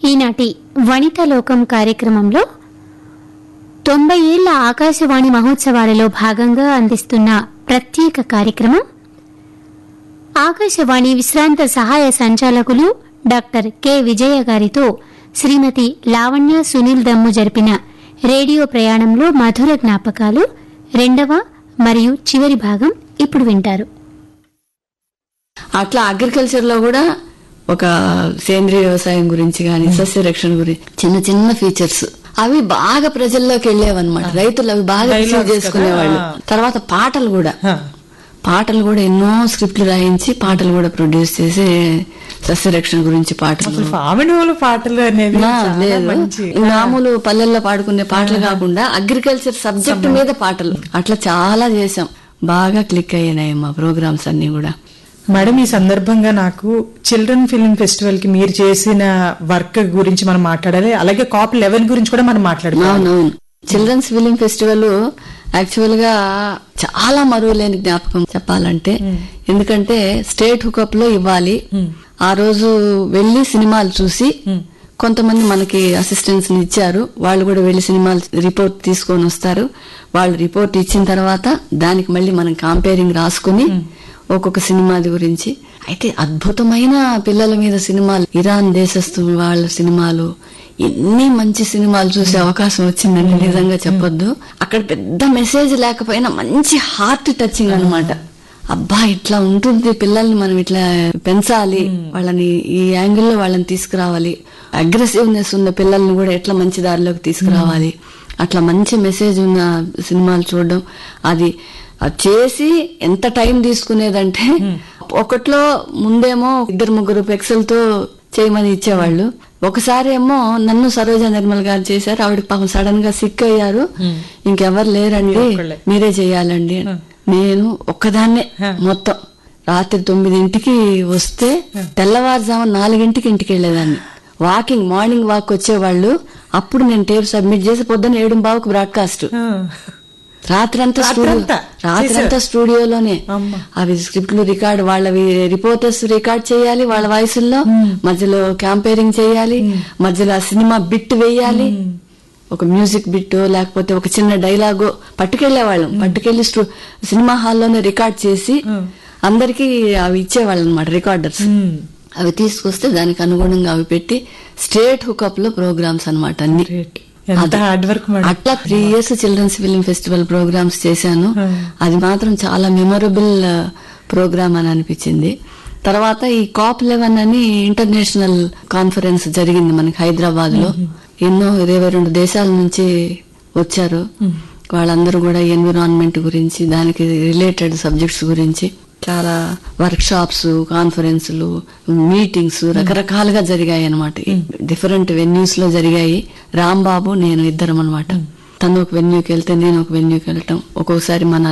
ఈనాటి వనిత లోకం కార్యక్రమంలో తొంభై ఏళ్ల ఆకాశవాణి మహోత్సవాలలో భాగంగా అందిస్తున్న ప్రత్యేక కార్యక్రమం ఆకాశవాణి విశ్రాంత సహాయ సంచాలకులు డాక్టర్ కె విజయ గారితో శ్రీమతి లావణ్య సునీల్ దమ్ము జరిపిన రేడియో ప్రయాణంలో మధుర జ్ఞాపకాలు రెండవ మరియు చివరి భాగం ఇప్పుడు వింటారు అట్లా అగ్రికల్చర్ లో కూడా ఒక సేంద్రియ వ్యవసాయం గురించి గాని సస్య రక్షణ గురించి చిన్న చిన్న ఫీచర్స్ అవి బాగా ప్రజల్లోకి వెళ్ళేవన్నమాట రైతులు అవి బాగా రిసీవ్ Dialogues చేసుకునేవాళ్ళు కదా. తర్వాత పాటలు కూడా హ. పాటలు కూడా ఎన్నో స్క్రిప్ట్లు రాయించి పాటలు కూడా ప్రొడ్యూస్ చేసి సస్య రక్షణ గురించి పాటలు అసలు ఫామిడోలు పాటలు అనేది నా, చాలా లేదు మంచి మామూలు పల్లెల్లో పాడుకునే పాటలు కాకుండా అగ్రికల్చర్ సబ్జెక్ట్ మీద పాటలు అట్లా చాలా చేసాం బాగా క్లిక్ అయ్యాయి మా ప్రోగ్రామ్స్ అన్ని కూడా మేడం ఈ సందర్భంగా నాకు చిల్డ్రన్ ఫిల్మ్ ఫెస్టివల్ కి మీరు చేసిన వర్క్ గురించి మనం మాట్లాడాలి అలాగే కాప్ లెవెన్ గురించి కూడా మనం మాట్లాడుకోవాలి అవునవును చిల్డ్రన్స్ ఫిలిం ఫెస్టివల్ యాక్చువల్ గా చాలా మరువలేని జ్ఞాపకం చెప్పాలంటే ఎందుకంటే స్టేట్ హుకప్ లో ఇవ్వాలి ఆ రోజు వెళ్లి సినిమాలు చూసి కొంతమంది మనకి అసిస్టెంట్స్ ఇచ్చారు వాళ్ళు కూడా వెళ్లి సినిమాలు రిపోర్ట్ తీసుకొని వస్తారు వాళ్ళు రిపోర్ట్ ఇచ్చిన తర్వాత దానికి మళ్ళీ మనం కాంపేరింగ్ రాసుకుని ఒక్కొక్క సినిమాది గురించి అయితే అద్భుతమైన పిల్లల మీద సినిమాలు ఇరాన్ దేశస్తు వాళ్ళ సినిమాలు ఎన్ని మంచి సినిమాలు చూసే అవకాశం వచ్చిందండి నిజంగా చెప్పొద్దు అక్కడ పెద్ద మెసేజ్ లేకపోయినా మంచి హార్ట్ టచింగ్ అన్నమాట అబ్బా ఇట్లా ఉంటుంది పిల్లల్ని మనం ఇట్లా పెంచాలి వాళ్ళని ఈ యాంగిల్లో వాళ్ళని తీసుకురావాలి అగ్రెసివ్నెస్ ఉన్న పిల్లల్ని కూడా ఎట్లా మంచి దారిలోకి తీసుకురావాలి అట్లా మంచి మెసేజ్ ఉన్న సినిమాలు చూడడం అది అది చేసి ఎంత టైం తీసుకునేదంటే ఒకట్లో ముందేమో ఇద్దరు ముగ్గురు పెక్సెల్తో చేయమని ఇచ్చేవాళ్ళు ఒకసారి ఏమో నన్ను సరోజ నిర్మల్ గారు చేశారు ఆవిడకి పాపం సడన్ గా సిక్ అయ్యారు ఇంకెవరు లేరండి ఒక్కళ్ళే. మీరే చేయాలండి నేను ఒక్కదాన్నే మొత్తం రాత్రి తొమ్మిదింటికి వస్తే తెల్లవారుజామున నాలుగింటికి ఇంటికి వెళ్ళేదాన్ని వాకింగ్ మార్నింగ్ వాక్ వచ్చేవాళ్ళు అప్పుడు నేను టేప్ సబ్మిట్ చేసి పొద్దున్న ఏడు బావుకు బ్రాడ్కాస్ట్ ఆ. రాత్రంతా స్టూడియో రాత్రంతా రాత్రంతా స్టూడియోలోనే అమ్మ. అవి స్క్రిప్ట్లు రికార్డ్ వాళ్ళవి రిపోర్టర్స్ రికార్డ్ చేయాలి వాళ్ళ వాయిసుల్లో మధ్యలో క్యాంపేరింగ్ చేయాలి మధ్యలో ఆ సినిమా బిట్ వేయాలి ఒక మ్యూజిక్ బిట్ లేకపోతే ఒక చిన్న డైలాగో పట్టుకెళ్లేవాళ్ళం పట్టుకెళ్లి స్టూ సినిమా హాల్లోనే రికార్డ్ చేసి అందరికి అవి ఇచ్చేవాళ్ళం అనమాట రికార్డర్స్ ఉమ్. అవి తీసుకొస్తే దానికి అనుగుణంగా అవి పెట్టి స్టేట్ హుకప్ లో ప్రోగ్రామ్స్ అనమాట అన్ని Great. ఎంత హార్డ్ వర్క్ మేడం అట్లా three years children's film festival programmes చేశాను Hmm. అది మాత్రం చాలా మెమొరబుల్ ప్రోగ్రామ్ అని అనిపించింది తర్వాత ఈ కాప్ లెవెన్ అని ఇంటర్నేషనల్ కాన్ఫరెన్స్ జరిగింది మనకి హైదరాబాద్ లో ఎన్నో ఇరవై రెండు దేశాల నుంచి వచ్చారు వాళ్ళందరూ కూడా ఎన్విరాన్మెంట్ గురించి దానికి రిలేటెడ్ సబ్జెక్ట్స్ గురించి చాలా వర్క్ షాప్స్ కాన్ఫరెన్స్లు మీటింగ్స్ రకరకాలుగా జరిగాయి అనమాట డిఫరెంట్ వెన్యూస్ లో జరిగాయి రాంబాబు నేను ఇద్దరం అనమాట తను ఒక వెన్యూకి వెళ్తే నేను ఒక వెన్యూకి వెళ్ళటం ఒక్కొక్కసారి మన